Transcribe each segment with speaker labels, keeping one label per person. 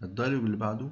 Speaker 1: الدايلوج اللي بعده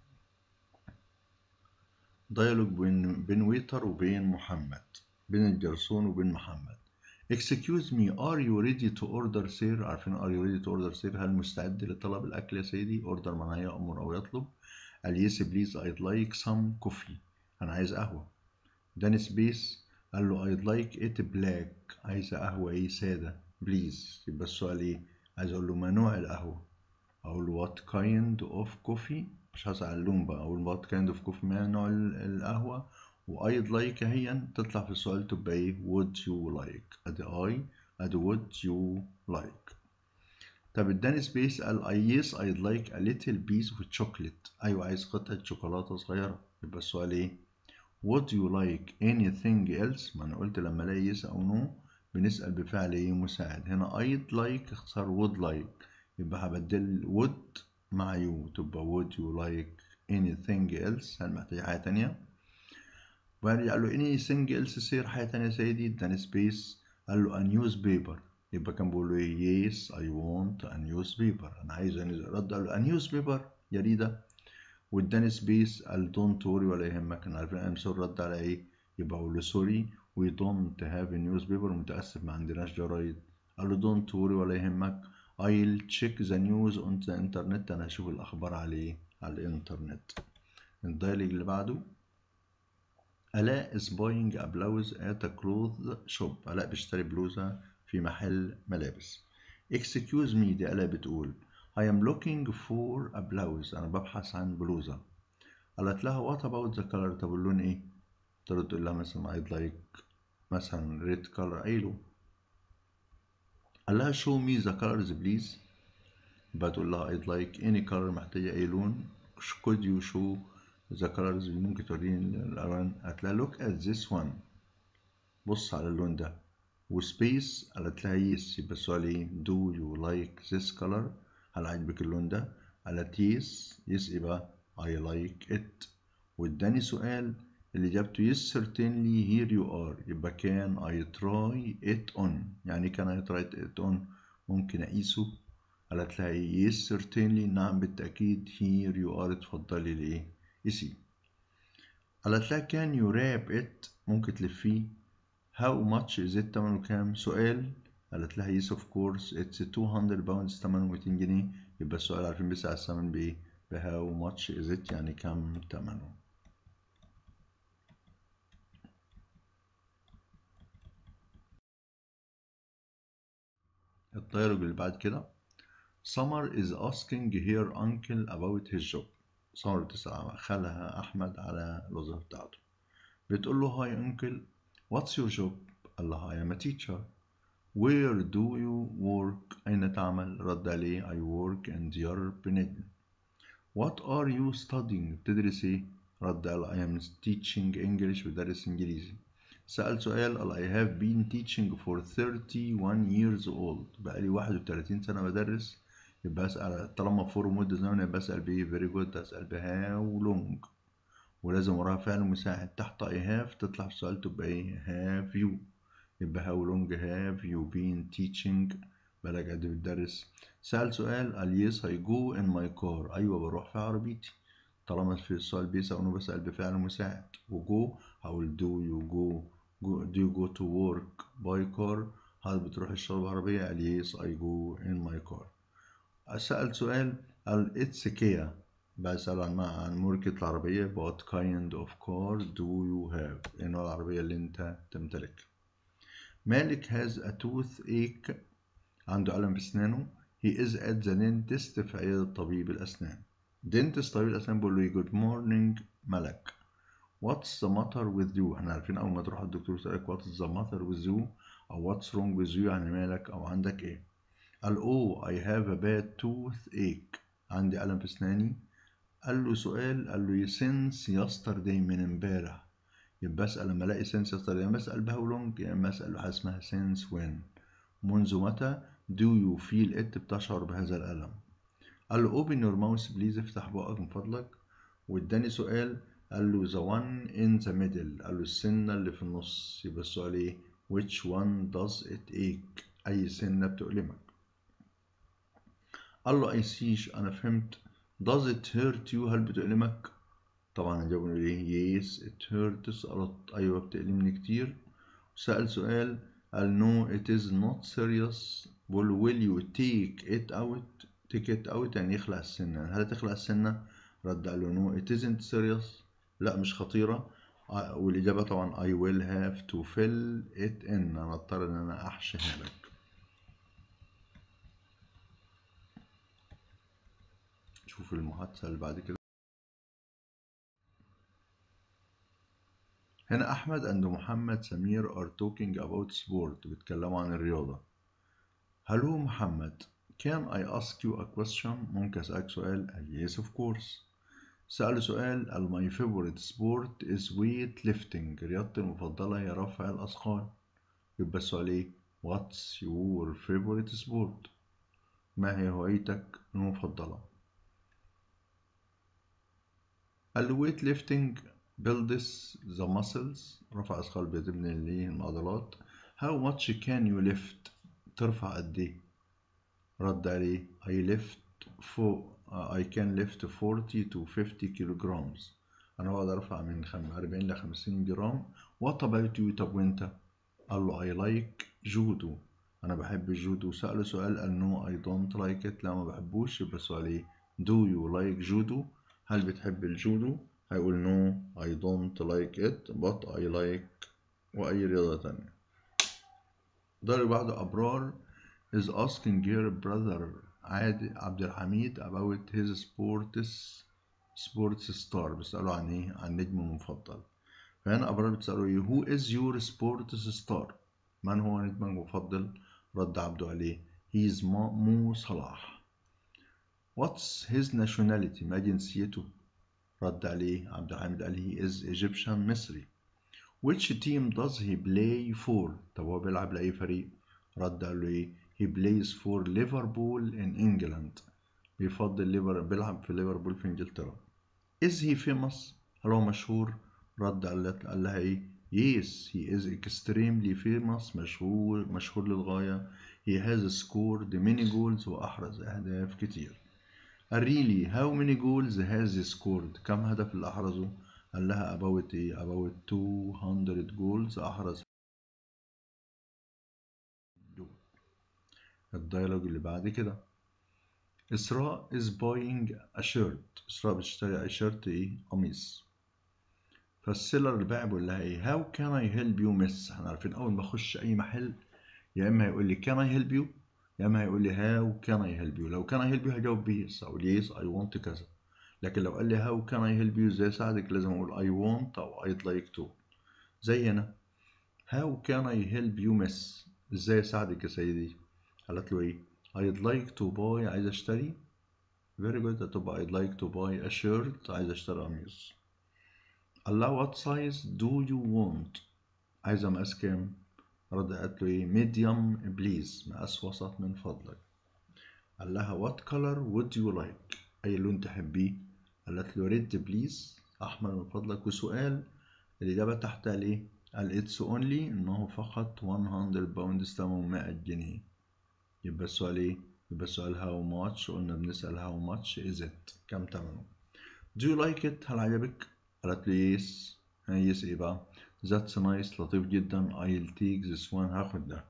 Speaker 1: دايلوج بين بين ويتر وبين محمد بين الجرسون وبين محمد Excuse me are you ready to order sir عارفين are you ready to order sir هل مستعد لطلب الأكل يا سيدي order معناه يأمر أو يطلب قال yes please I'd like some coffee أنا عايز قهوة داني سبيس قال له I'd like it black عايز قهوة إيه سادة بليز يبقى السؤال إيه عايز أقول له ما نوع القهوة أقول له what kind of coffee مش هسأل اللون بقى أقول what kind of coffee ما نوع القهوة وأيد لايك هي تطلع في السؤال تبقى إيه would you like أدي I أدي would you like طب اداني سبيس قال I yes I'd like a little piece of chocolate أيوة عايز قطعة شوكولاتة صغيرة يبقى السؤال إيه would you like anything else ما أنا قلت لما ألاقي yes أو no بنسأل بفعل إيه مساعد هنا I'd like اختار would like يبقى هبدل would مع you تبقى would you like anything else هل محتاج حاجة تانية وبعدين قال له anything else سير حاجة تانية يا سيدي اداني سبيس قال له a newspaper يبقى كان بيقول له ايه yes I want a newspaper أنا عايز رد قال له a newspaper جريدة واداني سبيس قال don't worry ولا يهمك أنا عارفين أنا سوري رد على إيه يبقى أقول له sorry we don't have a newspaper متأسف ما عندناش جرايد قال له don't worry ولا يهمك I'll check the news on the internet أنا هشوف الأخبار عليه على الإنترنت الدايلوج اللي بعده آلاء is buying a blouse at a clothes shop آلاء بيشتري بلوزة في محل ملابس excuse me دي آلاء بتقول I am looking for a blouse أنا ببحث عن بلوزة قالت لها what about the color طب اللون إيه؟ ترد تقول لها مثلا I'd like مثلا red color أي لون قال لها show me the colors please يبقى تقول لها I'd like any color محتاجة أي لون could you show the colors ممكن توريني الألوان قالت لها look at this one بص على اللون ده وسبيس قالت لها yes يبقى السؤال ايه do you like this color هل عجبك اللون ده قالت yes yes يبقى I like it واداني سؤال اللي جابته yes certainly here you are يبقى كان I try it on يعني كان I try it on ممكن أقيسه قالت لها yes certainly نعم بالتأكيد here you are اتفضلي لإيه قيسي قالت لها can you wrap it ممكن تلفيه how much is it تمنه كام سؤال قالت لها yes of course it's 200 pounds تمنه 200 جنيه يبقى السؤال عارفين بيسأل الثمن بإيه ب how much is it يعني كام تمنه الدايلوج اللي بعد كده Summer is asking her uncle about his job سمر بتسأل خالها أحمد على الوظيفة بتاعته بتقول له هاي uncle what's your job قال لها I am a teacher where do you work أين تعمل رد عليه I work in Diyarbakir what are you studying بتدرس إيه رد قال I am teaching English بدرس إنجليزي سأل سؤال قال I have been teaching for 31 years old بقالي 31 سنة بدرس يبقى أسأل طالما فور مدة زمن يبقى أسأل بإيه very good أسأل بهاو لونج ولازم وراها فعل مساعد تحت I have تطلع في السؤال تبقى إيه have you يبقى how long have you been teaching بقالك قد بتدرس سأل سؤال قال yes I go in my car أيوة بروح في عربيتي طالما في السؤال بيسأل أنا بسأل بفعل مساعد وجو هقول do you go, go do you go to work by car هل بتروح الشغل بعربية قال yes I go in my car سأل سؤال قال it's Kia بسأل عن عن ماركة العربية what kind of car do you have إيه نوع العربية اللي أنت تمتلك مالك has a toothache عنده ألم في أسنانه he is at the dentist في عيادة طبيب الأسنان dentist طبيب الأسنان بيقول له good morning ملك what's the matter with you احنا عارفين أول ما تروح الدكتور يسألك what's the matter with you أو what's wrong with you يعني مالك أو عندك إيه قال oh I have a bad toothache عندي ألم في أسناني قال له سؤال قال له since yesterday من امبارح يبقى أسأل لما ألاقي since yesterday يا إما أسأل بهاو لونج يا إما أسأل حاجة اسمها since when منذ متى do you feel it بتشعر بهذا الألم قال له open your mouth please افتح بقك من فضلك واداني سؤال قال له the one in the middle قال له السنة اللي في النص يبقى السؤال ايه which one does it ache أي سنة بتؤلمك قال له I see أنا فهمت does it hurt you هل بتؤلمك طبعا هنجاوب نقول ايه yes it hurts a lot ايوه بتألمني كتير سأل سؤال قال no it is not serious بقول will you take it out take it out يعني يخلع السنة هل تخلع السنة رد قال له no it isn't serious لا مش خطيرة والإجابة طبعا I will have to fill it in أنا أضطر إن أنا أحشيها لك شوف المحادثة اللي بعد كده هنا أحمد and محمد سمير are talking about sport بيتكلموا عن الرياضة هلو محمد can I ask you a question ممكن أسألك سؤال قال yes of course سأله سؤال قال my favorite sport is weightlifting رياضتي المفضلة هي رفع الأثقال يبقى السؤال إيه what's your favorite sport ما هي هوايتك المفضلة الويت ليفتنج builds the muscles رفع أثقال بتبني المعضلات how much can you lift ترفع قد إيه رد عليه I lift فوق I can lift 40 to 50 kilograms أنا بقدر أرفع من 40 ل 50 جرام what about you طب وأنت قال له I like جودو أنا بحب الجودو سأله سؤال قال no I don't like it لا ما بحبوش يبقى السؤال إيه do you like جودو هل بتحب الجودو هيقول no I don't like it but I like وأي رياضة تانية الدرجة بعده أبرار is asking her brother عادل عبد الحميد about his sports sports star بيسأله عن ايه عن نجمه المفضل فهنا أبرار بتسأله ايه who is your sports star من هو نجمك المفضل رد عبده عليه he is مو صلاح what's his nationality ما جنسيته رد عليه عبد الحميد قال he is Egyptian مصري which team does he play for طب هو بيلعب لأي فريق رد قال له ايه he plays for Liverpool in England بيفضل ليفر بيلعب في ليفربول في انجلترا is he famous هل هو مشهور رد قالت قال لها ايه yes he is extremely famous مشهور مشهور للغاية he has scored many goals وأحرز أهداف كتير really how many goals has he scored كم هدف اللي أحرزه قال لها about ايه about 200 goals أحرز الديالوج اللي بعد كده إسراء is buying a shirt إسراء بتشتري أي شيرت إيه قميص فالسيلر البائع بيقول لها إيه how can I help you miss إحنا عارفين أول ما أخش أي محل يا إما هيقول لي can I help you يا إما هيقول لي how can I help you لو can I help you هجاوب بيه yes أقول yes I want كذا لكن لو قال لي how can I help you إزاي أساعدك لازم أقول I want أو I'd like to زي هنا how can I help you miss إزاي أساعدك يا سيدي قالت له ايه I'd like to buy عايز اشتري very good هتبقى I'd like to buy a shirt عايز اشتري قميص قال لها what size do you want عايزة مقاس كام رد قالت له ايه medium please مقاس وسط من فضلك قال لها what color would you like اي لون تحبيه قالت له red please احمر من فضلك وسؤال الإجابة تحتها ليه قال it's only إنه فقط 100 باوند ثمنه 100 جنيه يبقى السؤال ايه؟ يبقى السؤال how much قلنا بنسأل how much is it كم تمنه do you like it هل عجبك؟ قالت لي yes ها yes ايه بقى؟ that's nice لطيف جدا I'll take this one هاخد ده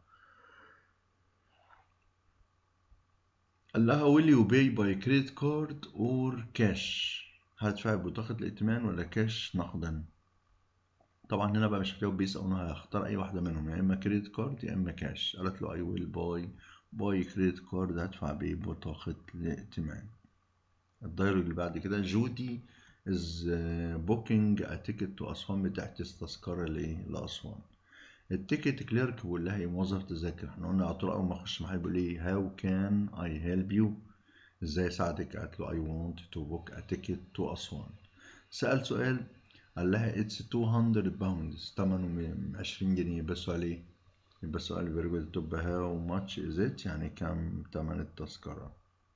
Speaker 1: قال لها will you pay by credit card or cash هتدفع ببطاقة الائتمان ولا كاش نقدا طبعا هنا بقى مش هجاوب بيس او انا هختار اي واحدة منهم يا اما كريدت كارد يا اما كاش قالت له I will buy باي كريدت كارد هدفع ببطاقة الائتمان الدايلوج اللي بعد كده جودي از بوكينج ا تيكت تو اسوان بتحجز تذكرة لايه لاسوان التيكت كليرك بيقول لها ايه موظف تذاكر احنا قلنا على طول اول ما اخش محل بيقول ايه هاو كان اي هيلب يو ازاي اساعدك قالت له اي ونت تو بوك ا تيكت تو اسوان سأل سؤال قال لها اتس 200 باوندز ثمنه 20 جنيه بس عليه يبقى السؤال very good تبقى how much is it يعني كم تمن التذكرة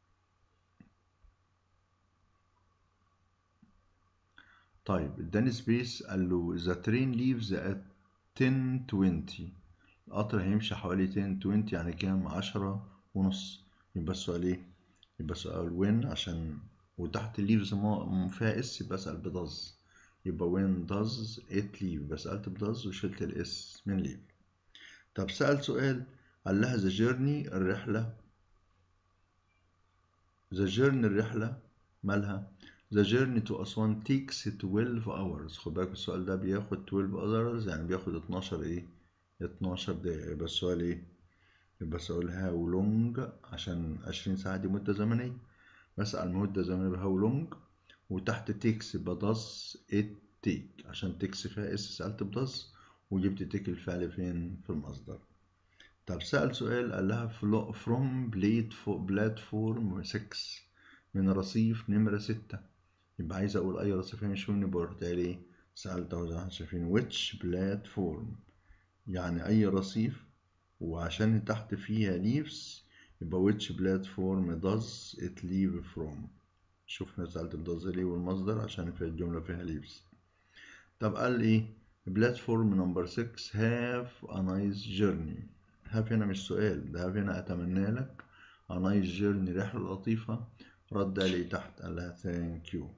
Speaker 1: طيب اداني سبيس قال له the train leaves at 10:20 القطر هيمشي حوالي 10:20 يعني كام عشرة ونص يبقى السؤال ايه يبقى السؤال when عشان وتحت leaves ما فيها اس يبقى اسال بدز يبقى when does it leave بس سالت بدز وشلت الاس من leave طب سأل سؤال قال لها the journey الرحلة the journey الرحلة مالها the journey to أسوان takes 12 hours خد بالك السؤال ده بياخد 12 hours يعني بياخد 12 ايه 12 دقيقة يبقى السؤال ايه يبقى السؤال how long عشان 20 ساعة دي مدة زمنية بسأل مدة زمنية how long وتحت takes يبقى does it take عشان takes فيها اس سألت بدز وجبت تيك الفعل فين في المصدر طب سأل سؤال قال لها from platform 6 من رصيف نمرة 6 يبقى عايز أقول أي رصيف مش من يبقى رحت عليه سألت أهو زي ما شايفين which platform يعني أي رصيف وعشان تحت فيها leaves يبقى which platform does it leave from شوفنا سألت does ليه والمصدر عشان في الجملة فيها leaves طب قال إيه بلاتفورم نمبر 6 have a nice journey have هنا مش سؤال ده have هنا أتمنى لك a nice journey رحلة لطيفة رد لي تحت قال لها thank you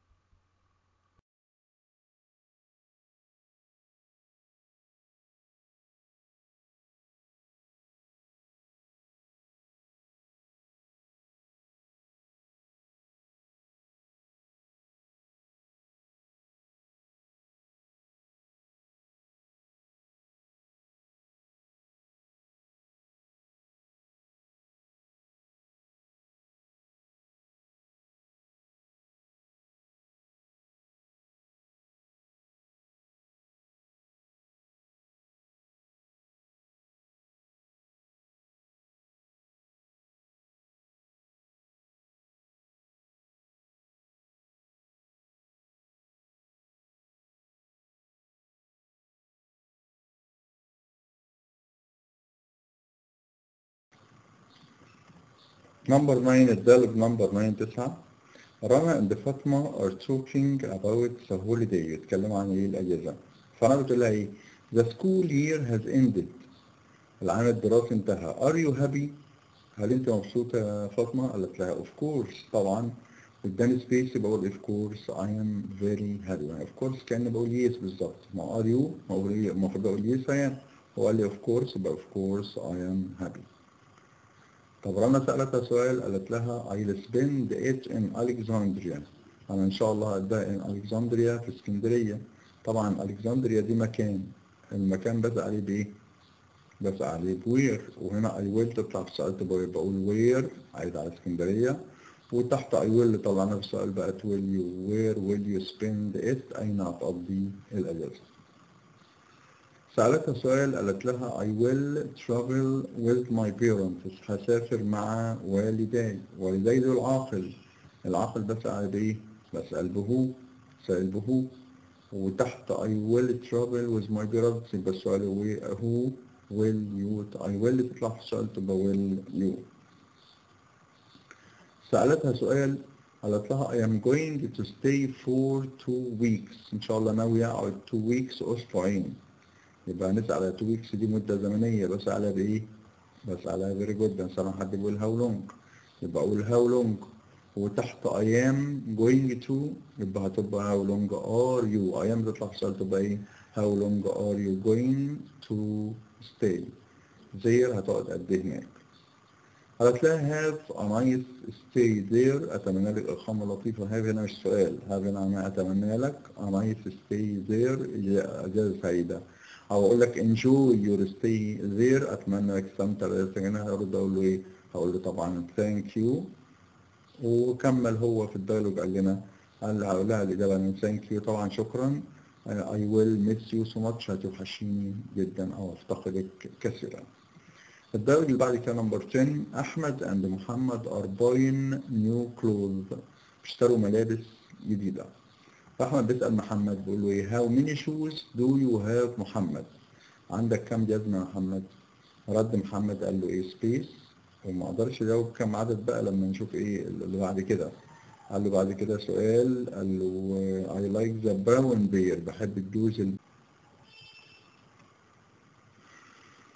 Speaker 2: Number 9 الدالب number 9 9 رنا and فاطمة are talking about the holiday يتكلموا عن ايه الأجازة فأنا بتقول لها ايه The school year has ended العام الدراسي انتهى Are you happy؟ هل أنت مبسوطة يا فاطمة؟ قالت لها of course طبعا قدامي سبيس بقول of course I am very happy يعني of course كأني بقول yes بالظبط ما are you المفروض أقول yes I am هو قال لي of course يبقى of course I am happy طب رنا سألتها سؤال قالت لها I'll spend it in Alexandria أنا إن شاء الله هقضيها in Alexandria في اسكندرية طبعا Alexandria دي مكان المكان بسأل عليه بإيه؟ بسأل عليه بوير وهنا I will تطلع في السؤال تبقى بقول وير عايز على اسكندرية وتحت I will طلعنا في السؤال بقت will you where will you spend it أين هتقضي الأجازة سألتها سؤال قالت لها I will travel with my parents هسافر مع والداي والداي دول عاقل العاقل بسأل بإيه؟ بسأل بهو سأل بهو وتحت I will travel with my parents يبقى السؤال هو will you I will تطلع في السؤال تبقى will you سألتها سؤال قالت لها I am going to stay for two weeks إن شاء الله ناوية أقعد two weeks أسبوعين يبقى هنسأل على 2 ويكس دي مدة زمنية بس على بإيه؟ بس على فيري جود مثلا حد بيقول هاو لونج يبقى أقول هاو لونج وتحت I am going to يبقى هتبقى how long are you I am تطلع في السؤال تبقى إيه؟ how long are you going to stay there هتقعد قد إيه هناك قالت لها have a nice stay there أتمنى لك إقامة لطيفة have هنا مش سؤال have هنا أنا أتمنى لك a nice stay there إجازة سعيدة او اقول لك enjoy your stay there اتمنى انك تستمتع بالاجازه هنا هرد اقول له ايه؟ هقول له طبعا thank you وكمل هو في الدايلوج قال لنا قال هقول لها الاجابه من thank you طبعا شكرا I will miss you so much هتوحشيني جدا او افتقدك كثيرا. الدايلوج اللي بعد كده نمبر 10 احمد and محمد are buying new clothes بيشتروا ملابس جديده. فاحمد بيسأل محمد بيقول له ايه how many shoes do you have محمد عندك كام جزمة يا محمد رد محمد قال له ايه سبيس وما قدرش يجاوب كام عدد بقى لما نشوف ايه اللي بعد كده قال له بعد كده سؤال قال له I like the brown bear بحب الجوز ال...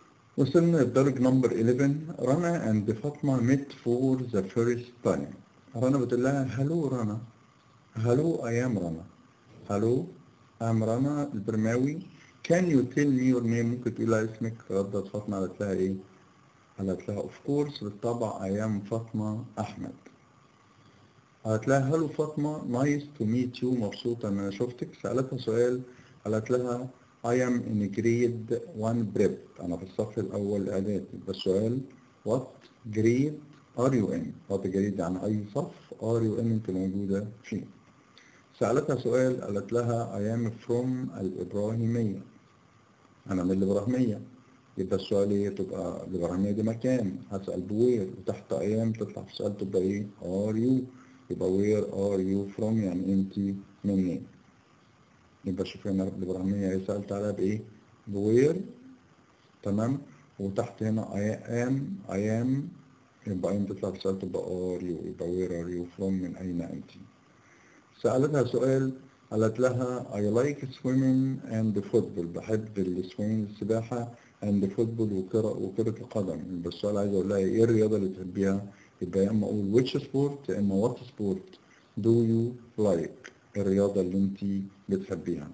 Speaker 2: وصلنا لدرج نمبر 11 رنا and فاطمة met for the first time رنا بتقول لها هلو رنا هلو ايام رنا هلو ام رنا البرماوي كان يو تيل مي يور نيم ممكن تقول لها اسمك ردت فاطمه قالت لها ايه؟ قالت لها اوف كورس بالطبع ايام فاطمه احمد قالت لها هلو فاطمه نايس تو ميت يو مبسوطه ان انا شفتك سالتها سؤال قالت لها I am in grade 1 prep أنا في الصف الأول إعدادي بس السؤال what grade are you in؟ what grade يعني أي صف are you in أنت موجودة فيه؟ سألتها سؤال قالت لها I am from الإبراهيمية أنا من الإبراهيمية يبقى السؤال إيه تبقى الإبراهيمية دي مكان هسأل بوير وتحت أيام تطلع في السؤال تبقى إيه are you يبقى where are you from يعني أنت منين؟ يبقى شوف هنا الإبراهيمية هي سألت عليها بإيه؟ بوير تمام وتحت هنا I am I am يبقى أين تطلع في السؤال تبقى are you يبقى where are you from من أين أنت؟ سألتها سؤال قالت لها I like swimming and football بحب السويمنج السباحة and football وكرة وكرة القدم يبقى السؤال عايز أقول لها إيه الرياضة اللي تحبيها؟ يبقى يا إما أقول which sport يا إما what sport do you like الرياضة اللي أنت بتحبيها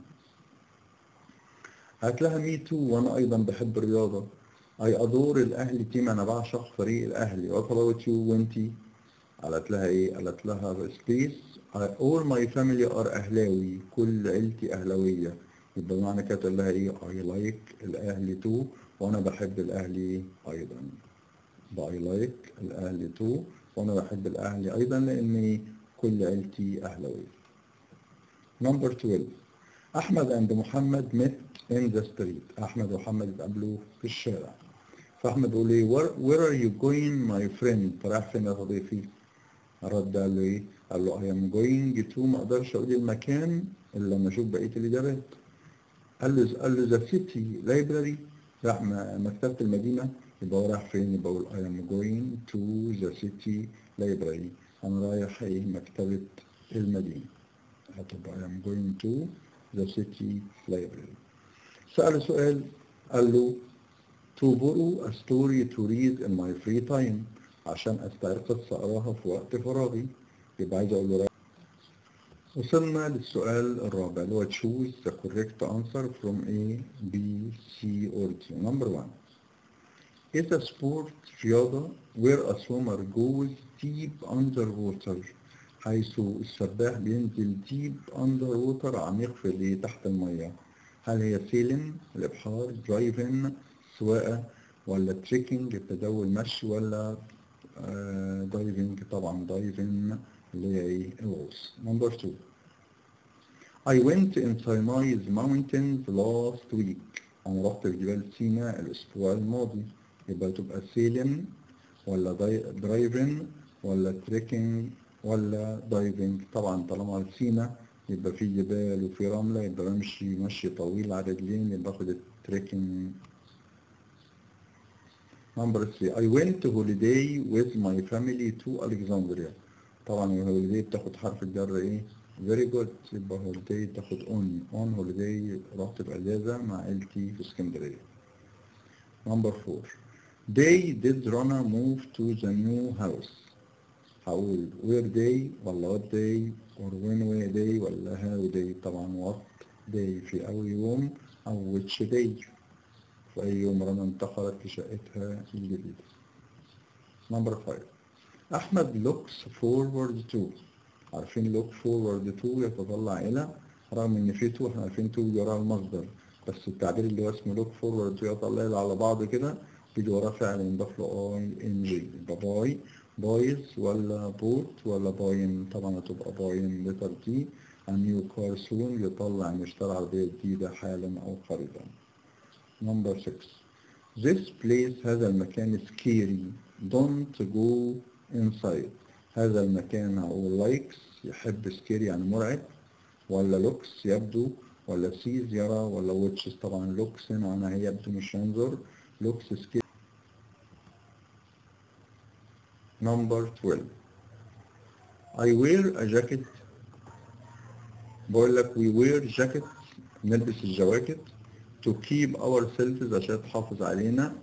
Speaker 2: قالت لها مي تو وأنا أيضا بحب الرياضة I adore الأهلي تيم أنا بعشق فريق الأهلي what about you وأنتي قالت لها إيه قالت لها سبيس all my family are أهلاوي كل عيلتي أهلاوية يبقى معنى كده تقول لها إيه I like الأهلي تو وأنا بحب الأهلي أيضا يبقى I like الأهلي تو وأنا بحب الأهلي أيضا لأن كل عيلتي أهلاوية نمبر 12 أحمد and محمد met in the street أحمد ومحمد اتقابلوا في الشارع فأحمد بيقول إيه where, where are you going my friend رايح فين يا صديقي رد قال له إيه قال له I am going to ما أقدرش أقول المكان إلا لما أشوف بقية الإجابات قال له قال له the city library راح مكتبة المدينة يبقى هو رايح فين يبقى يقول I am going to the city library أنا رايح إيه مكتبة المدينة هتبقى I am going to the city library سأل سؤال قال له to borrow a story to read in my free time عشان أستعير قصة أقراها في وقت فراغي يبقى عايز أقول له وصلنا للسؤال الرابع اللي هو choose the correct answer from A, B, C or D. Number one. Is a sport رياضة where a swimmer goes deep underwater حيث السباح بينزل deep underwater عميق في اللي تحت المية هل هي سيلين الإبحار درايفن سواقة ولا تريكنج التداول مشي ولا دايفنج طبعا دايفن اللي هي ايه الغوص نمبر 2 I went in Sinai's mountains last week أنا رحت في جبال سيناء الأسبوع الماضي يبقى تبقى سيلين ولا درايفن ولا تريكنج ولا دايفنج طبعا طالما سينا يبقى في جبال وفي رملة يبقى بمشي مشي طويل على رجلين يبقى باخد التريكنج Number three, I went to holiday with my family to Alexandria. طبعا الهوليداي بتاخد حرف الجر ايه؟ very good يبقى holiday تاخد on on holiday رحت بأجازة مع عيلتي في اسكندرية. Number four, they did Rana move to the new house. هقول where day ولا what day or when were day ولا how day طبعا what day في أول يوم أو which day في أي يوم رنا انتقلت لشقتها الجديدة. Number five أحمد looks forward to عارفين look forward to يتطلع إلى رغم إن في تو إحنا عارفين تو بيجي وراها المصدر بس التعبير اللي هو اسمه look forward to يطلع إلى على بعض كده بيجي وراه فعل ينضاف له اي ان جي يبقى باي بايز ولا بوت ولا باين طبعا هتبقى باين لتر دي a new car soon يطلع إن اشترى عربية جديدة حالا أو قريبا. Number 6 This place هذا المكان scary don't go inside هذا المكان هقول likes يحب scary يعني مرعب ولا looks يبدو ولا sees يرى ولا watches طبعا looks هنا معناها يبدو مش ينظر looks scary Number 12 I wear a jacket بقول لك we wear jackets نلبس الجواكت to keep ourselves عشان تحافظ علينا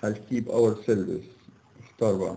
Speaker 2: هل keep ourselves اختار بقى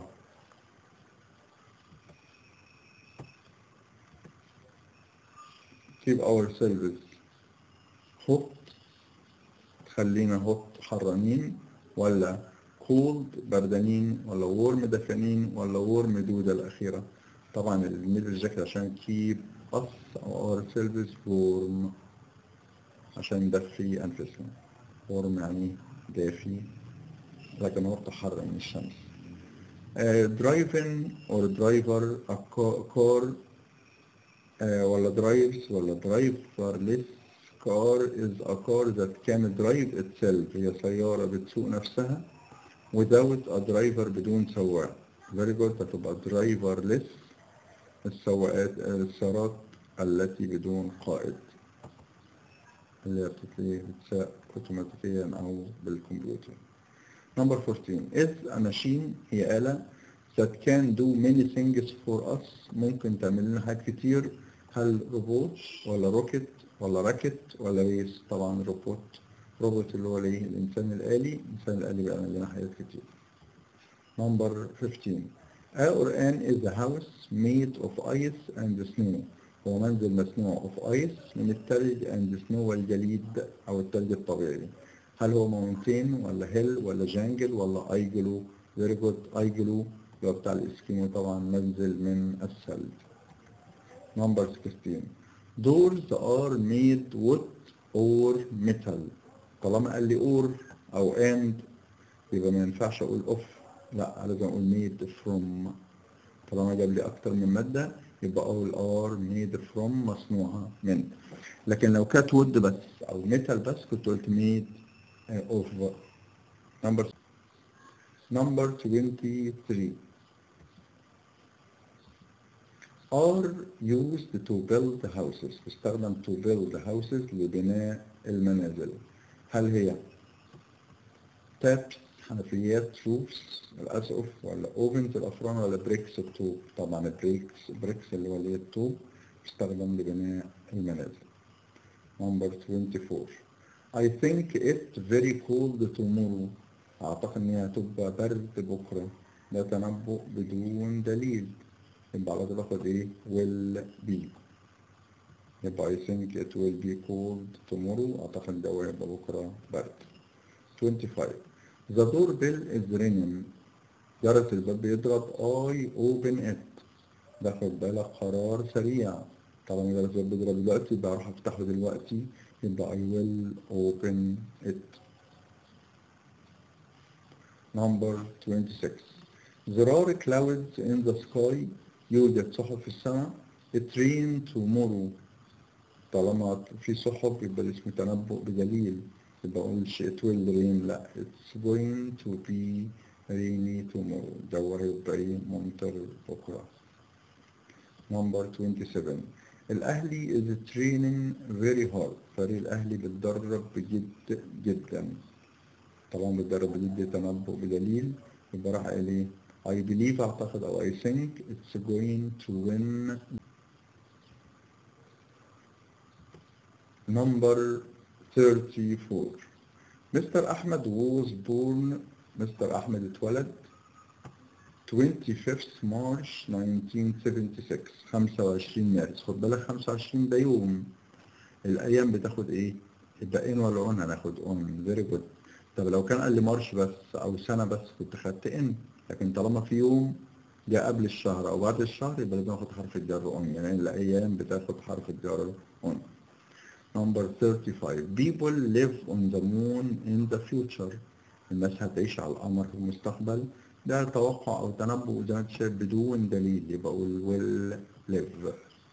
Speaker 2: keep ourselves hot خلينا hot حرانين ولا cold بردانين ولا warm دافئين ولا warm دودة الأخيرة طبعا الميدل جاكيت عشان keep us or ourselves warm عشان ندفي أنفسنا warm يعني دافي لكن هو حر من الشمس uh, driving or driver a ca- car uh, ولا drives ولا driverless car is a car that can drive itself هي سيارة بتسوق نفسها without a driver بدون سواق very good هتبقى driverless السواقات السيارات التي بدون قائد اللي هي بتتلي- بتساق اوتوماتيكيا او بالكمبيوتر Number 14 is a machine هي آلة that can do many things for us ممكن تعمل لنا حاجات كتير هل روبوت ولا روكت ولا راكت ولا ريس طبعا روبوت روبوت اللي هو الايه الانسان الآلي الانسان الآلي بيعمل لنا حاجات كتير Number 15 A or an is a house made of ice and snow هو منزل مصنوع of ice من التلج and snow والجليد أو التلج الطبيعي هل هو ماونتين ولا هيل ولا جانجل ولا ايجلو فيري جود ايجلو اللي هو بتاع الاسكيمو طبعا منزل من الثلج نمبر 16 doors are made wood or metal طالما قال لي or او and يبقى ما ينفعش اقول اوف لا لازم اقول made from طالما جاب لي اكتر من ماده يبقى اقول are made from مصنوعه من لكن لو كانت wood بس او metal بس كنت قلت made of number number 23 are used to build houses تستخدم to build houses لبناء المنازل هل هي taps حنفيات roofs الأسقف ولا ovens الأفران ولا bricks الطوب طبعا bricks bricks اللي هو اللي هي الطوب تستخدم لبناء المنازل number 24 I think it very cold tomorrow أعتقد إن هي هتبقى برد بكرة ده تنبؤ بدون دليل يبقى على طول آخد إيه will be يبقى I think it will be cold tomorrow أعتقد الجو هيبقى بكرة برد 25 The doorbell is ringing جرس الباب بيضرب I open it ده خد بالك قرار سريع طالما جرس الباب بيضرب دلوقتي يبقى أروح أفتحه دلوقتي يبقى I will open it. Number 26. There are clouds in the sky. يوجد سحب في السماء. It rain tomorrow. طالما في سحب يبقى اسمه تنبؤ بدليل. يبقى أقولش it will rain لا it's going to be rainy tomorrow. الجو هيبقى إيه ممطر بكرة. Number 27. الأهلي is training very hard فريق الأهلي بيتدرب بجد جدا طبعا بيتدرب بجد تنبؤ بدليل يبقى راح قال ايه I believe أعتقد أو I think it's going to win number 34 مستر أحمد was born مستر أحمد اتولد 25 مارش 1976 25 مارس خد بالك 25 ده يوم الايام بتاخد ايه يبقى ان ولا اون هناخد اون فيري جود طب لو كان قال لي مارش بس او سنه بس كنت خدت ان لكن طالما في يوم جاء قبل الشهر او بعد الشهر يبقى لازم اخد حرف الجر اون يعني الايام بتاخد حرف الجر اون Number 35 People live on the moon in the future الناس هتعيش على القمر في المستقبل ده توقع أو تنبؤ زي ما انت شايف بدون دليل يبقى أقول will live.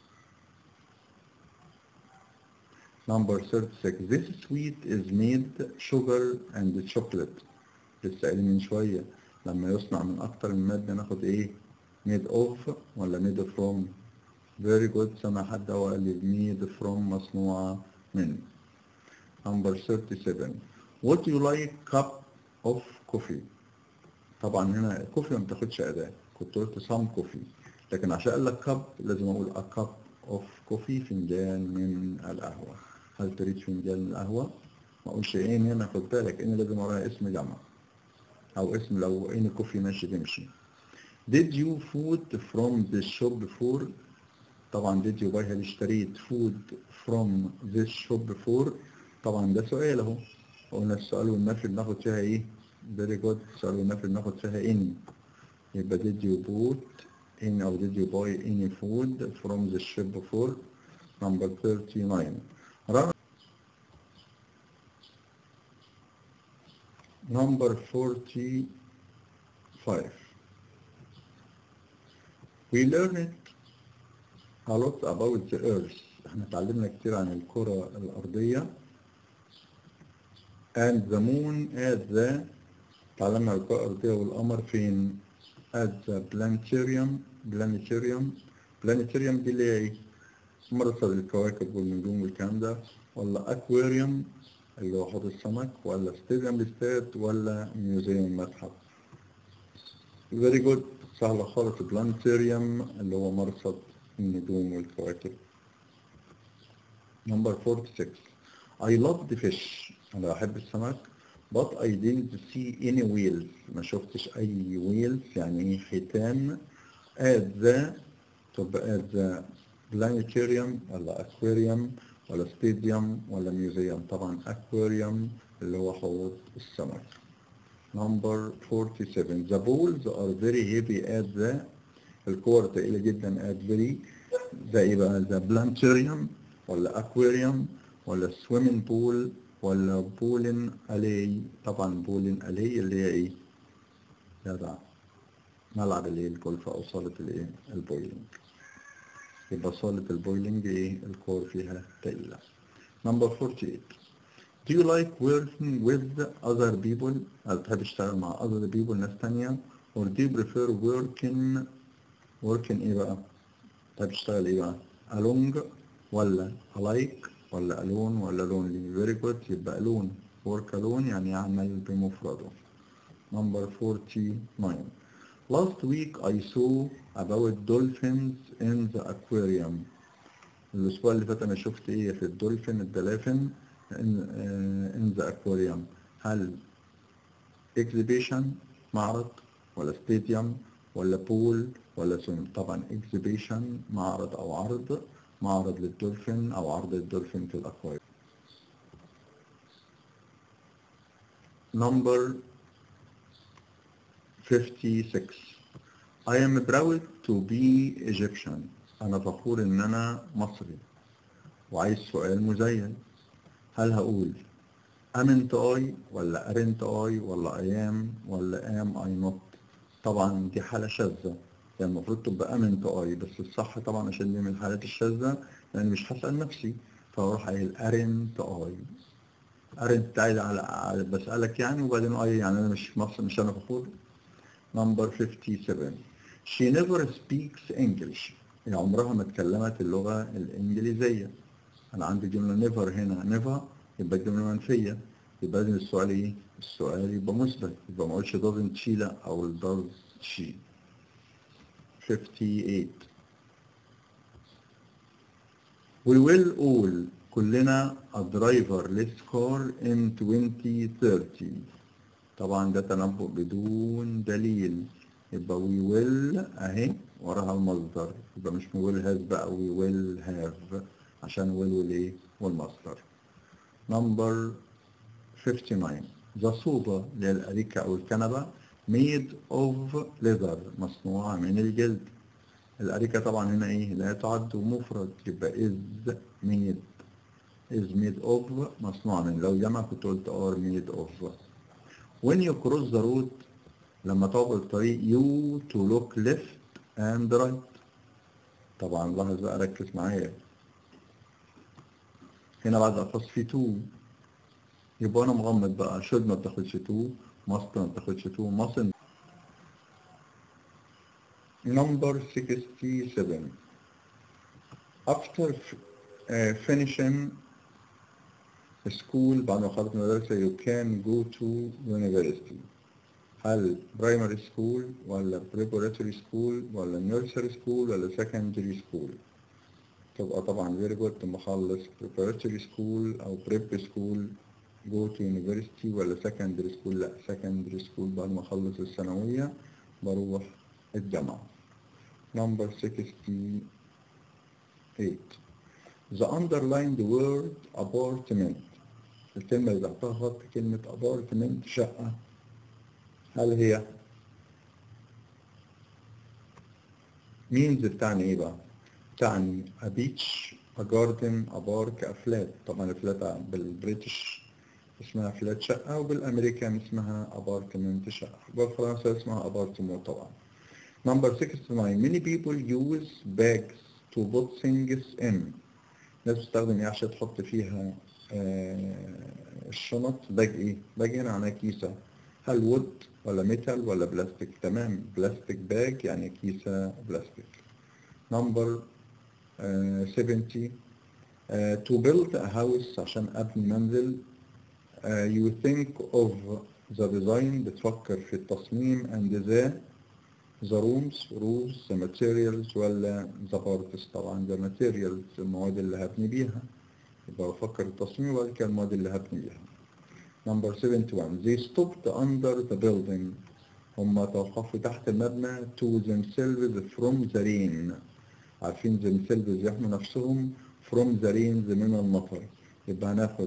Speaker 2: Number 36 This sweet is made sugar and chocolate. لسه قايل من شوية لما يصنع من أكتر من مادة ناخد إيه؟ made of ولا made from؟ Very good سمع حد هو قال لي made from مصنوعة من. Number 37 Would you like cup of coffee؟ طبعا هنا الكوفي ما بتاخدش أداة كنت قلت some coffee لكن عشان قال لك كاب لازم أقول a cup of coffee فنجان من القهوة هل تريد فنجان من القهوة؟ ما أقولش إيه هنا خد بالك إن لازم وراها اسم جمع او اسم لو اني كوفي ماشي تمشي did you food from this shop before طبعا did you buy هل اشتريت food from this shop before طبعا ده سؤال اهو قلنا السؤال والنفي بناخد فيها ايه very good السؤال والنفي بناخد فيها any يبقى did you bought any or did you buy any food from the shop before number 39 Run- number 45 we learned a lot about the earth احنا اتعلمنا كتير عن الكرة الأرضية and the moon at the اتعلمنا عن الكرة الأرضية والقمر فين at the planetarium planetarium planetarium دي اللي هي ايه مرصد الكواكب والنجوم والكلام ده ولا اكواريوم اللي هو حوض السمك ولا ستاديوم الاستاد ولا ميوزيوم متحف فيري جود سهلة خالص بلانتيريوم اللي هو مرصد النجوم والكواكب نمبر 46 I love the fish أنا بحب السمك but I didn't see any whales ما شفتش أي whales يعني إيه حيتان at the تبقى at the planetarium ولا aquarium ولا stadium ولا museum طبعا aquarium اللي هو حوض السمك number 47 the balls are very heavy at the الكور تقيلة جدا at very زي ايه بقى the planetarium ولا aquarium ولا swimming pool ولا bowling alley طبعا bowling alley اللي هي ايه جدع ملعب اللي هي الجولف او صالة الايه البويلينج يبقى صالة البويلينج ايه الكور فيها تقيلة number 48 Do you like working with other people؟ هل بتحب تشتغل مع other people ناس تانية؟ or do you prefer working working ايه بقى؟ بتحب تشتغل ايه بقى؟ along ولا alike ولا alone ولا lonely؟ very good يبقى alone work alone يعني يعمل بمفرده number 49 Last week I saw about dolphins in the aquarium الأسبوع اللي فات أنا شفت إيه في الدولفين الدلافين in, uh, in the aquarium هل exhibition معرض ولا stadium ولا pool ولا swim طبعا exhibition معرض أو عرض معرض للدولفين أو عرض للدولفين في الأكواريوم number 56 I am proud to be Egyptian أنا فخور إن أنا مصري وعايز سؤال مزين هل هقول أمنت أي ولا أرنت أي ولا أيام ولا أم أي نوت طبعا دي حالة شاذة يعني المفروض تبقى أمنت أي بس الصح طبعا عشان دي من الحالات الشاذة لأن مش هسأل نفسي فأروح قايل أرنت أي أرنت عايز على على- بسألك يعني وبعدين أي يعني أنا مش مصر مش أنا فخور number 57 she never speaks English هي عمرها ما اتكلمت اللغة الإنجليزية أنا عندي جملة never هنا never يبقى الجملة منفية يبقى لازم السؤال إيه؟ السؤال يبقى مثبت يبقى ما أقولش doesn't she لا أو does she 58 We will all كلنا a driverless car in 2030 طبعا ده تنبؤ بدون دليل يبقى we will اهي وراها المصدر يبقى مش we will have بقى we will have عشان will والايه والمصدر number 59 the sofa اللي هي الأريكة أو الكنبة made of leather مصنوعة من الجلد الأريكة طبعا هنا إيه لا تعد مفرد يبقى is made is made of مصنوعة من لو جمع كنت قلت are made of when you cross the road لما تعبر الطريق you to look left and right طبعا لاحظ بقى ركز معايا هنا بعد أخص في to يبقى أنا مغمض بقى should ما بتاخدش to must ما بتاخدش to mustn't number 67 after f- uh, finishing school بعد ما خلصت المدرسة you can go to university هل primary school ولا preparatory school ولا nursery school ولا secondary school تبقى طبعا very good مخلص preparatory school أو prep school go to university ولا secondary school لا secondary school بعد ما اخلص الثانوية بروح الجامعة number 68 the underlined word apartment الكلمة اللي تحتها خط كلمة apartment شقة هل هي means بتعني ايه بقى؟ تعني a beach a garden a park a flat طبعا الفلات بالبريتش اسمها فلات شقة وبالأمريكان اسمها apartment شقة بالفرنسا اسمها apartment طبعا number 69 many people use bags to put things in الناس بتستخدم ايه عشان تحط فيها آه الشنط باج ايه؟ باج هنا معناها كيسة هل وود ولا ميتال ولا بلاستيك تمام بلاستيك باج يعني كيسة بلاستيك نمبر 70 uh, to build a house عشان أبني منزل uh, you think of the design بتفكر في التصميم and the the rooms rules the materials ولا the parts طبعا the materials المواد اللي هبني بيها يبقى بفكر التصميم وبعد كده المواد اللي هبني بيها number 71 they stopped under the building هم توقفوا تحت المبنى to themselves from the rain عارفين themselves يحموا نفسهم from the rain من المطر يبقى هناخد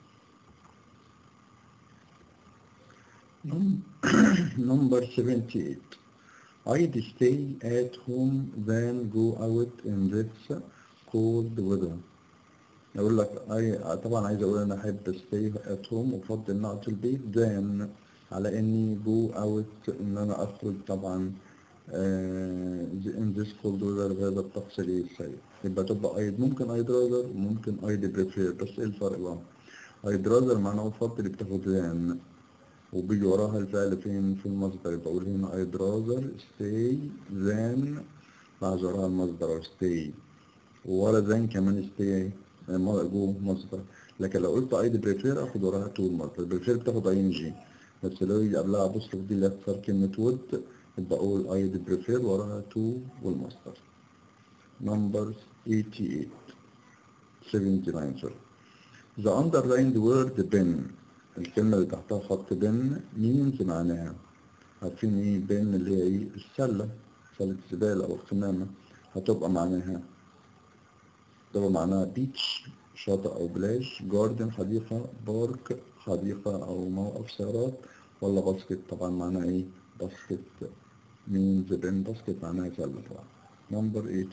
Speaker 2: number 78 I'd stay at home than go out in this cold weather يقول لك أي طبعا عايز اقول انا احب stay at home وافضل ان اقعد في البيت than على اني go out ان انا اخرج طبعا uh, in this cold weather بهذا الطقس السيء يبقى تبقى ايد ممكن ايد rather وممكن ايد prefer بس ايه الفرق بقى؟ ايد rather معناه افضل بتاخد than وبيجي وراها الفعل فين في المصدر يبقى اقول هنا I'd rather stay than بعد وراها المصدر stay وورا than كمان stay جو مصدر لكن لو قلت I'd prefer اخد وراها to المصدر prefer بتاخد ing بس لو يجي قبلها apostrophe دي اللي هتختار كلمة would يبقى اقول I'd prefer وراها to والمصدر number 88 79 sorry the underlined word pen الكلمة اللي تحتها خط بن means معناها عارفين ايه بن اللي هي ايه السلة سلة الزبالة أو القمامة هتبقى معناها تبقى معناها بيتش شاطئ أو بلاج جاردن حديقة بارك حديقة أو موقف سيارات ولا باسكت طبعا معناها ايه باسكت means بن باسكت معناها سلة طبعا number 8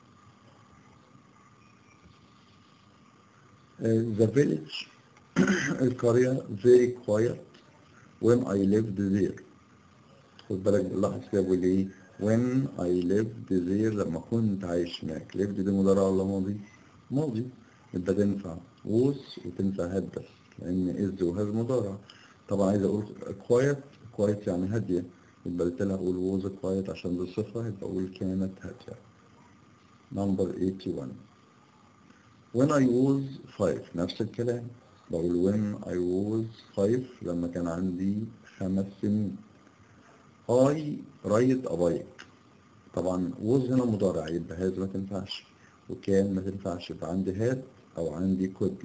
Speaker 2: uh, the village القرية very quiet when I lived there خد بالك بنلاحظ كده بيقول ايه when I lived there لما كنت عايش هناك lived دي مضارع ولا ماضي؟ ماضي يبقى تنفع was وتنفع had بس لأن is وهاز مضارع طبعا عايز أقول quiet quiet يعني هادية يبقى قلت لها أقول was quiet عشان دي صفة يبقى أقول كانت هادية number 81 when I was five نفس الكلام بقول when I was five لما كان عندي خمس سنين I ride a bike طبعا was هنا مضارع يبقى هاز ما تنفعش وكان ما تنفعش يبقى عندي هاد أو عندي could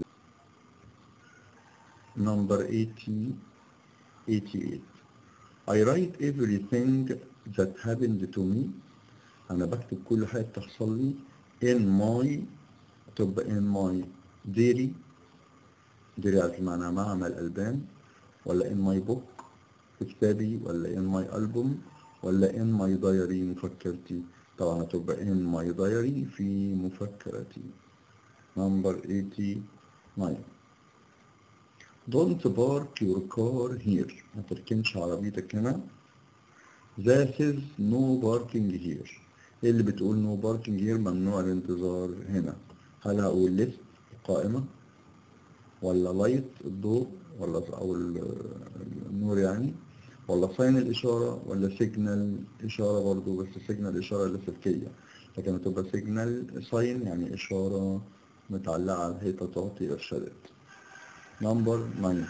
Speaker 2: number 80 88 I write everything that happened to me أنا بكتب كل حاجة تحصل لي in my تبقى in my diary ديري عارف معناها معمل ألبان ولا in my book في كتابي ولا in my album ولا in my diary مفكرتي طبعا هتبقى in my diary في مفكرتي number 89 don't park your car here ما تركنش عربيتك هنا This is no parking here ايه اللي بتقول no parking here ممنوع الانتظار هنا هل هقول list قائمة ولا لايت الضوء ولا او النور يعني ولا ساين الاشاره ولا سيجنال اشاره برضو بس سيجنال اشاره لاسلكيه لكن هتبقى سيجنال ساين يعني اشاره متعلقه على الحيطه تعطي ارشادات نمبر 90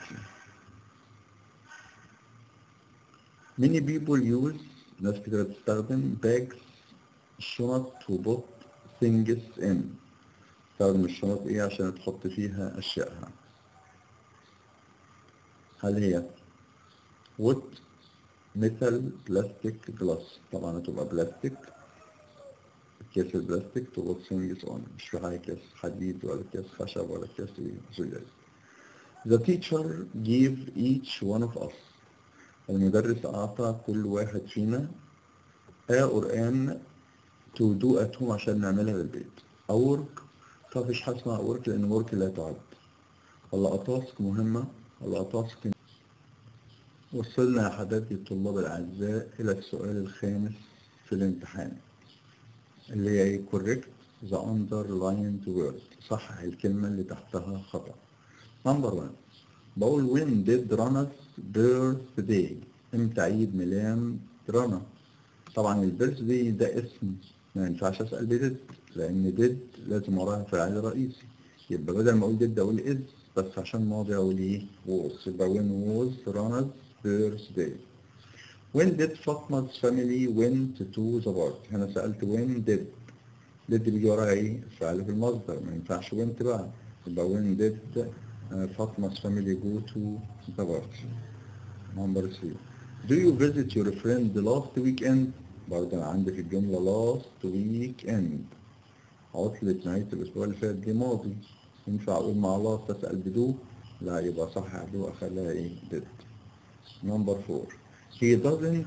Speaker 2: many people use ناس كتير بتستخدم bags الشنط to put things in تستخدم الشنط ايه عشان تحط فيها اشيائها هل هي wood metal plastic glass طبعا هتبقى بلاستيك كيس البلاستيك to put things on مش في حاجة كيس حديد ولا كيس خشب ولا كيس زجاج The teacher gave each one of us المدرس أعطى كل واحد فينا a or an to do at home عشان نعملها بالبيت a work طب مفيش حاجة اسمها work لأن work لا تعد ولا a task مهمة ولا a task وصلنا يا حبايبي الطلاب الأعزاء إلى السؤال الخامس في الامتحان اللي هي ايه correct the underlined word صحح الكلمة اللي تحتها خطأ number one بقول when did Rana's birthday امتى عيد ميلاد رنا طبعا البيرث داي ده اسم ما ينفعش اسال بديد لان ديد لازم وراها فاعل رئيسي يبقى بدل ما اقول ديد اقول از بس عشان ماضي اقول ايه was يبقى when was Rana's birthday when did Fatma's family went to the party هنا سألت when did did بيجي وراها ايه فعل في المصدر ما ينفعش went بقى يبقى when did uh, Fatma's family go to the party number three do you visit your friend last weekend برضه أنا عندي في الجملة last weekend عطلة نهاية الأسبوع اللي فات دي ماضي ينفع أقول مع last أسأل بدو لا يبقى صح بدو أخليها إيه did number four he doesn't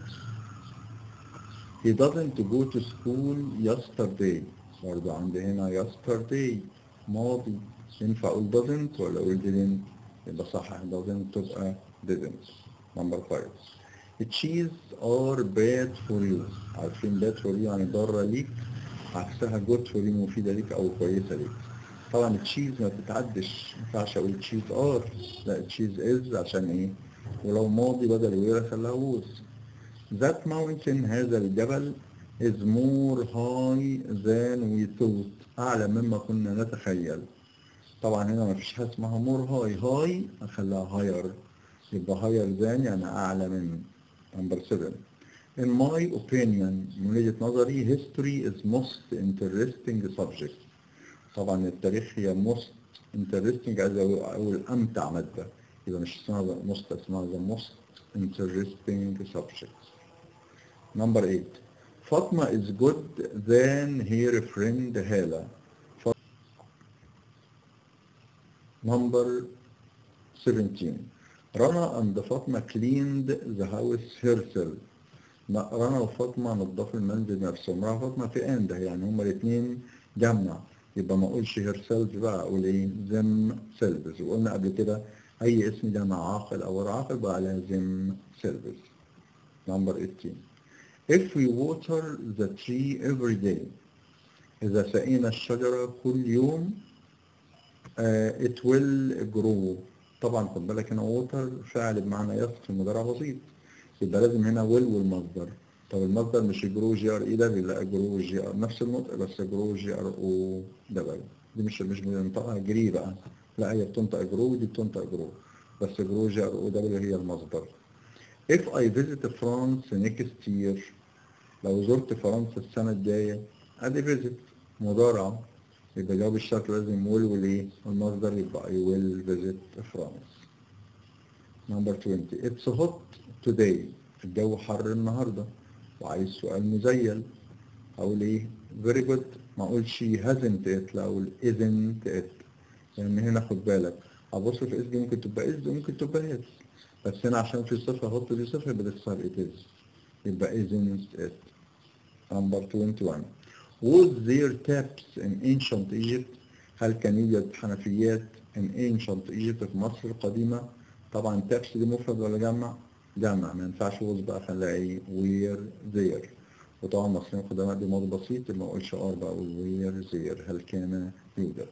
Speaker 2: he doesn't go to school yesterday برضه عندي هنا yesterday ماضي ينفع أقول doesn't ولا أقول didn't يبقى صح doesn't تبقى didn't number five cheese are bad for you عارفين bad for you يعني ضارة ليك عكسها good for you مفيدة ليك أو كويسة ليك طبعا التشيز ما بتتعدش ما ينفعش أقول تشيز ار لا تشيز از عشان إيه ولو ماضي بدل وير خلاها ووز That mountain هذا الجبل is more high than we thought أعلى مما كنا نتخيل طبعا هنا ما فيش حاجة اسمها more high high أخليها higher يبقى higher than يعني أعلى من number seven In my opinion من وجهة نظري history is most interesting subject طبعا التاريخ هي most interesting عايز أقول أمتع مادة يبقى مش اسمها most اسمها the most interesting subject number eight فاطمة is good than her friend هالة number 17 رنا and فاطمة cleaned the house herself رنا وفاطمة نظفوا المنزل نفسهم رنا وفاطمة في and يعني هما الاثنين جمع يبقى ما اقولش herself بقى اقول ايه themselves وقلنا قبل كده اي اسم جمع عاقل او غير عاقل بقى عليها themselves number 18 if we water the tree every day إذا سقينا الشجرة كل يوم uh, it will grow طبعا خد بالك هنا ووتر فعل بمعنى يسقي مضارع بسيط يبقى لازم هنا ويل والمصدر طب المصدر مش جرو جي ار اي دبليو لا جرو جي ار نفس النطق بس جرو جي ار او دبليو دي مش مش بننطقها جري بقى لا هي بتنطق جرو ودي بتنطق جرو بس جرو جي ار او دبليو هي المصدر if I visit France next year لو زرت فرنسا السنة الجاية ادي visit مضارعة يبقى جواب الشرط لازم will والايه المصدر يبقى I will visit France number 20 it's hot today الجو حر النهارده وعايز سؤال مزيل اقول ايه very good ما اقولش hasn't it لا اقول isn't it لان هنا خد بالك ابص في اس دي ممكن تبقى اس وممكن تبقى اس بس هنا عشان في صفر احط دي صفر يبقى تختار it is يبقى isn't it number 21 Was there taps in ancient Egypt هل كان يوجد حنفيات in ancient Egypt في مصر القديمة طبعا taps دي مفرد ولا جمع جمع ما ينفعش was بقى فنلاقي were there وطبعا المصريين القدماء دي ماضي بسيط ما اقولش ار بقى اقول were there هل كان يوجد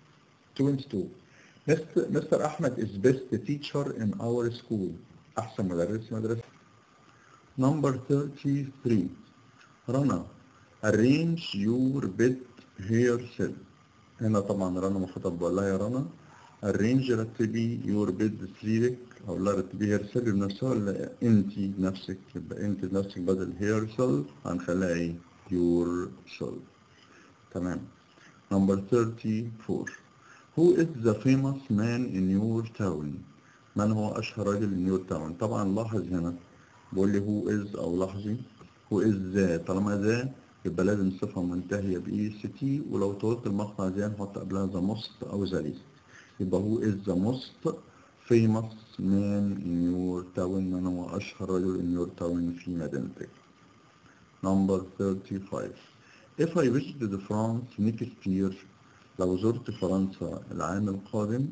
Speaker 2: 22 مستر مستر احمد is best teacher in our school احسن مدرس مدرسة number 33 رنا arrange your bed herself هنا طبعا رنا المفروض بقول لها يا رنا arrange رتبي your bed سريرك او لا رتبي herself بنفسها ولا انت بنفسك يبقى انت بنفسك بدل herself هنخليها ايه yourself تمام number 34 who is the famous man in your town من هو أشهر رجل نيو تاون طبعا لاحظ هنا بقول لي هو إز أو لاحظي هو إز ذا طالما ذا يبقى لازم صفة منتهية بإي سي تي ولو طولت المقطع ذا نحط قبلها ذا موست أو ذا ليست يبقى هو إز ذا موست famous man in your town من هو أشهر رجل in your town في مدينتك number 35 if I visited France next year لو زرت فرنسا العام القادم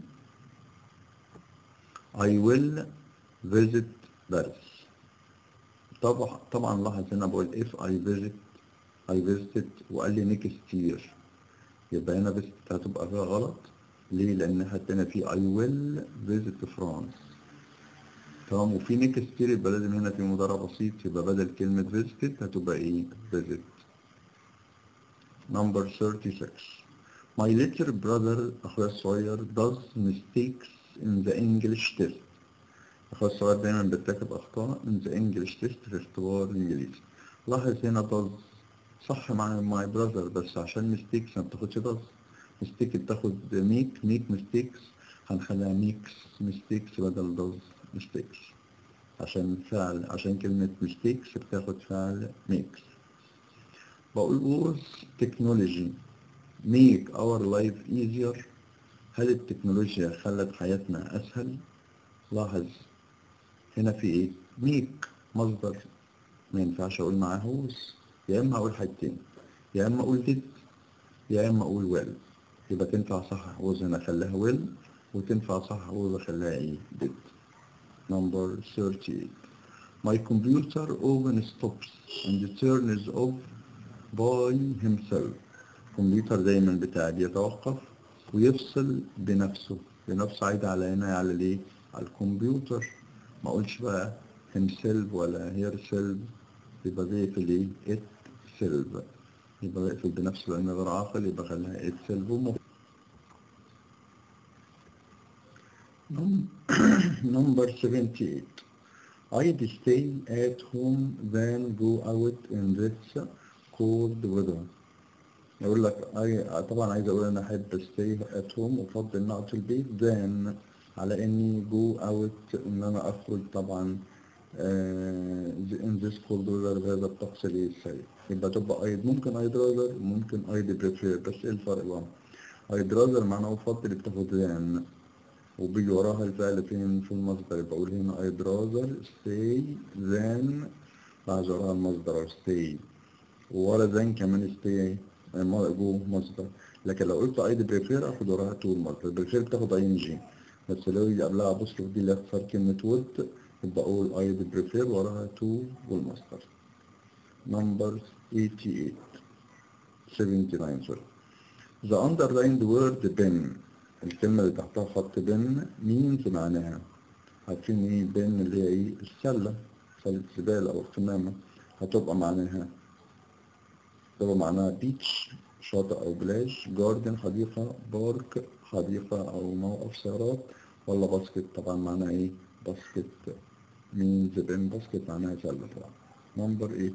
Speaker 2: I will visit Paris طبعا طبعا لاحظ هنا بقول if I visit I visited وقال لي next year يبقى هنا visit هتبقى فيها غلط ليه؟ لأن حتى هنا في I will visit France تمام وفي next year يبقى لازم هنا في مضارع بسيط يبقى بدل كلمة visited هتبقى إيه؟ visit number 36 My little brother أخويا الصغير does mistakes in the English test أخويا الصغير دايما بيرتكب أخطاء in the English test في اختبار الإنجليزي لاحظ هنا does صح مع my brother بس عشان mistakes ما بتاخدش does mistake بتاخد make make mistakes هنخليها makes mistakes بدل does mistakes عشان فعل عشان كلمة mistakes بتاخد فعل makes بقول was technology make our life easier هل التكنولوجيا خلت حياتنا أسهل؟ لاحظ هنا في إيه؟ make مصدر ما ينفعش أقول معاه was يا إما أقول حاجتين يا إما أقول did يا إما أقول well يبقى تنفع صح was هنا خليها will وتنفع صح was أخليها إيه؟ did number 38 My computer often stops and turns off by himself الكمبيوتر دايما بتاعي بيتوقف ويفصل بنفسه بنفسه عايد على هنا على ليه على الكمبيوتر ما اقولش بقى himself ولا herself يبقى بيقفل ايه itself يبقى بيقفل بنفسه لان غير عاقل يبقى خليها itself ومف... number 78 I'd stay at home than go out in this cold weather يقول لك أي- طبعا عايز اقول انا احب stay at home وافضل ان اقعد في البيت than على اني go out ان انا اخرج طبعا آه، in this cold weather بهذا الطقس السيء يبقى تبقى I'd ممكن I'd rather ممكن I'd prefer بس ايه الفرق بقى I'd rather معناه افضل بتاخد than وبيجي وراها الفعل فين في المصدر يبقى اقول هنا I'd rather stay than بعد وراها المصدر stay وورا ذن كمان stay جو مصدر لكن لو قلت ايد بريفير اخد وراها تو المصدر بريفير بتاخد اي ان جي بس لو يجي قبلها ابوستروف دي اللي اختصار كلمة ود يبقى اقول ايد بريفير وراها تو والمصدر نمبر 88 79 سوري The underlined word pen الكلمة اللي تحتها خط بن means معناها عارفين ايه بن اللي هي ايه السلة سلة زبالة او قمامة هتبقى معناها تبقى معناها بيتش شاطئ أو بلاج جاردن حديقة بارك حديقة أو موقف سيارات ولا باسكت طبعا معناها إيه باسكت مين زبين باسكت معناها سلة طبعا نمبر 8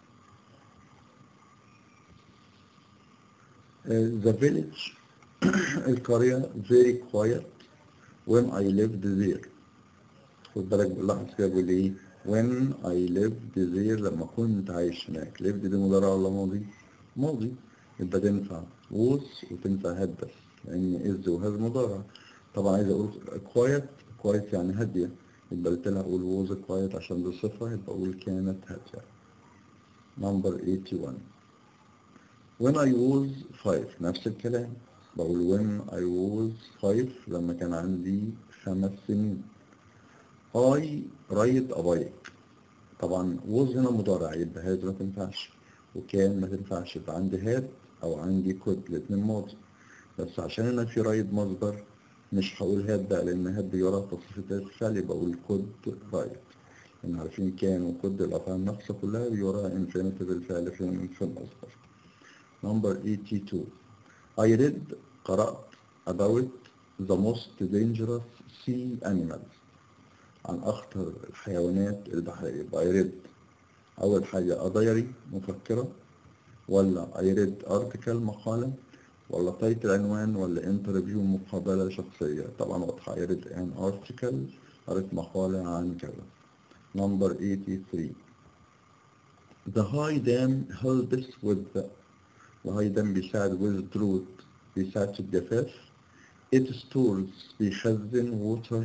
Speaker 2: The village القرية very quiet when I lived there خد بالك بلاحظ كده بيقول ايه when I lived there لما كنت عايش هناك lived دي مضارع ولا ماضي؟ ماضي يبقى تنفع was وتنفع had بس لأن is و has مضارع طبعا عايز أقول quiet quiet يعني هادية يبقى قلت لها أقول was quiet عشان دي صفة يبقى أقول كانت هادية number 81 when I was five نفس الكلام بقول when I was five لما كان عندي خمس سنين I ride a bike طبعا was هنا مضارع يبقى هاد ما تنفعش وكان ما تنفعش يبقى عندي هاد أو عندي كود الاتنين ماضي بس عشان هنا في رايد مصدر مش هقول هاد بقى لأن هاد بيورا تصريف الفعل يبقى أقول كود رايد لأن عارفين كان وكود الأفعال الناقصة كلها بيوراها infinitive الفعل في في المصدر number 82 I read قرأت about the most dangerous sea animals عن أخطر الحيوانات البحرية يبقى I read أول حاجة a diary مفكرة ولا I read article مقالة ولا تايتل عنوان ولا انترفيو مقابلة شخصية طبعا واضحة I read an article قريت مقالة عن كذا number 83 The high dam helps with the الهاي دام بيساعد with drought بيساعد في الجفاف it stores بيخزن water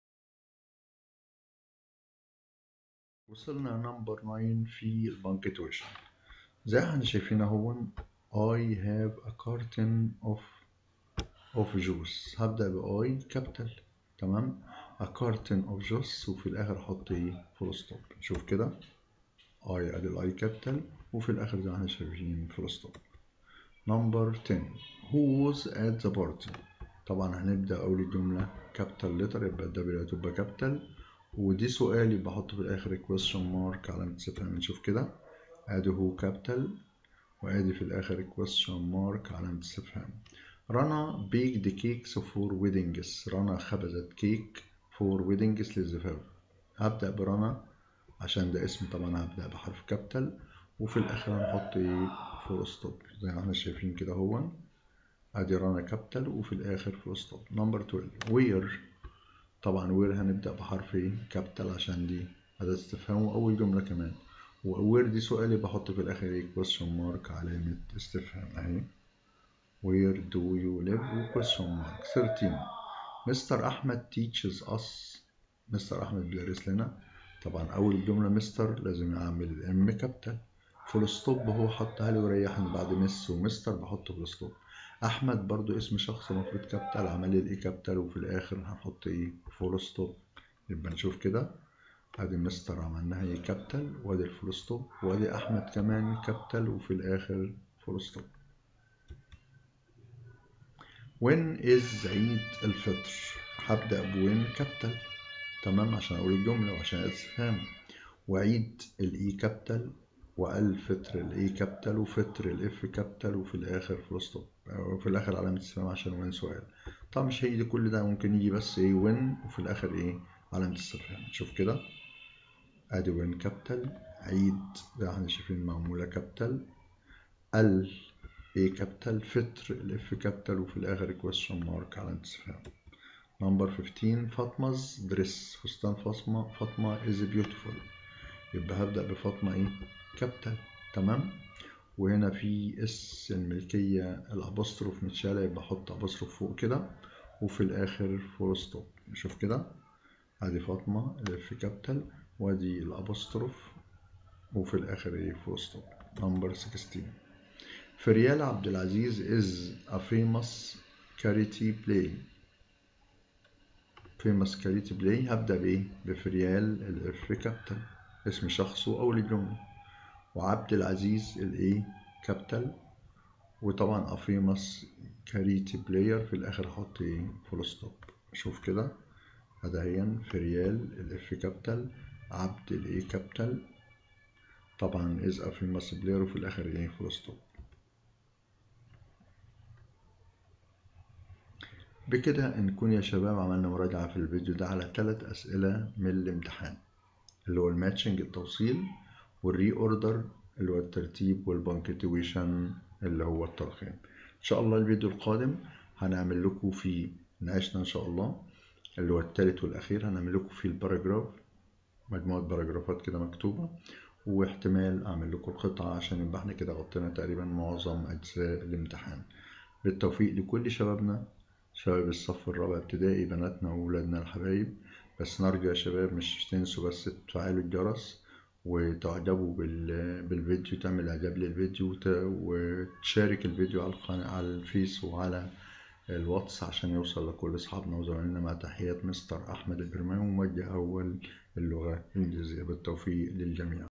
Speaker 1: وصلنا نمبر 9 في البنكتويشن زي ما احنا شايفين اهو I have a carton of of juice هبدأ ب I كابيتال تمام a carton of juice وفي الآخر أحط إيه فول ستوب شوف كده I أدي الأي كابيتال وفي الآخر زي ما احنا شايفين فول ستوب نمبر 10 who was at the party طبعا هنبدأ أول الجملة كابيتال لتر يبقى الدبليو هتبقى كابيتال ودي سؤال يبقى أحط في الآخر question mark علامة استفهام نشوف كده ادي هو كابيتال وادي في الاخر question mark علامة استفهام رنا baked cakes for weddings رنا خبزت كيك for weddings للزفاف هبدأ برنا عشان ده اسم طبعا هبدأ بحرف كابيتال وفي الاخر هنحط ايه فول ستوب زي ما احنا شايفين كده هو ادي رنا كابيتال وفي الاخر فول ستوب نمبر 12 وير طبعا وير هنبدأ بحرف ايه كابيتال عشان دي أداة استفهام وأول جملة كمان ووير دي سؤالي بحط في الآخر ايه question mark علامة استفهام أهي where do you live و question mark 13 مستر أحمد teaches us مستر أحمد بيدرس لنا طبعا أول جملة مستر لازم أعمل الإم كابيتال فول ستوب هو حطها لي وريحني بعد مس ومستر بحط فول ستوب أحمد برضو اسم شخص المفروض كابيتال عمل لي الإيه كابيتال وفي الآخر هنحط إيه فول ستوب يبقى نشوف كده ادي مستر عملناها هي كابيتال وادي الفول ستوب وادي احمد كمان كابيتال وفي الاخر فول ستوب when is عيد الفطر هبدأ بوين كابيتال تمام عشان اقول الجملة وعشان استفهام وعيد الاي كابيتال والفطر الاي كابيتال وفطر الاف كابيتال وفي الاخر فول ستوب وفي الاخر علامة استفهام عشان وين سؤال طبعا مش هيجي كل ده ممكن يجي بس ايه وين وفي الاخر ايه علامة استفهام شوف كده ادي وين كابيتال عيد زي ما احنا شايفين معمولة كابيتال ال اي كابيتال فطر الاف كابيتال وفي الاخر question مارك علامة استفهام نمبر 15 فاطمة دريس فستان فاطمة فاطمة is beautiful يبقى هبدأ بفاطمة ايه كابيتال تمام وهنا في اس الملكية الابوستروف متشالة يبقى احط ابوستروف فوق كده وفي الاخر فول ستوب نشوف كده ادي فاطمة الاف كابيتال وادي الابوستروف وفي الاخر ايه فول ستوب نمبر 16 فريال عبد العزيز is a famous charity play famous charity play هبدأ بإيه؟ بفريال الاف كابيتال اسم شخصه أول الجملة وعبد العزيز الايه كابيتال وطبعا a famous charity player في الآخر أحط ايه فول ستوب شوف كده هدايا فريال الاف كابيتال عبد الاي كابيتال طبعا is a famous player وفي الآخر ايه فول ستوب بكده نكون يا شباب عملنا مراجعة في الفيديو ده على ثلاث أسئلة من الامتحان اللي هو الماتشنج التوصيل والري اوردر اللي هو الترتيب والبنكتويشن اللي هو الترقيم ان شاء الله الفيديو القادم هنعمل لكم فيه ناقشنا ان شاء الله اللي هو التالت والاخير هنعمل لكم فيه الباراجراف مجموعة باراجرافات كده مكتوبة واحتمال اعمل لكم القطعة عشان يبقى احنا كده غطينا تقريبا معظم اجزاء الامتحان بالتوفيق لكل شبابنا شباب الصف الرابع ابتدائي بناتنا وولادنا الحبايب بس نرجو يا شباب مش تنسوا بس تفعلوا الجرس وتعجبوا بالفيديو تعمل اعجاب للفيديو وتشارك الفيديو على القناة على الفيس وعلى الواتس عشان يوصل لكل اصحابنا وزمايلنا مع تحيات مستر احمد البرماوي موجه اول اللغة الانجليزية بالتوفيق للجميع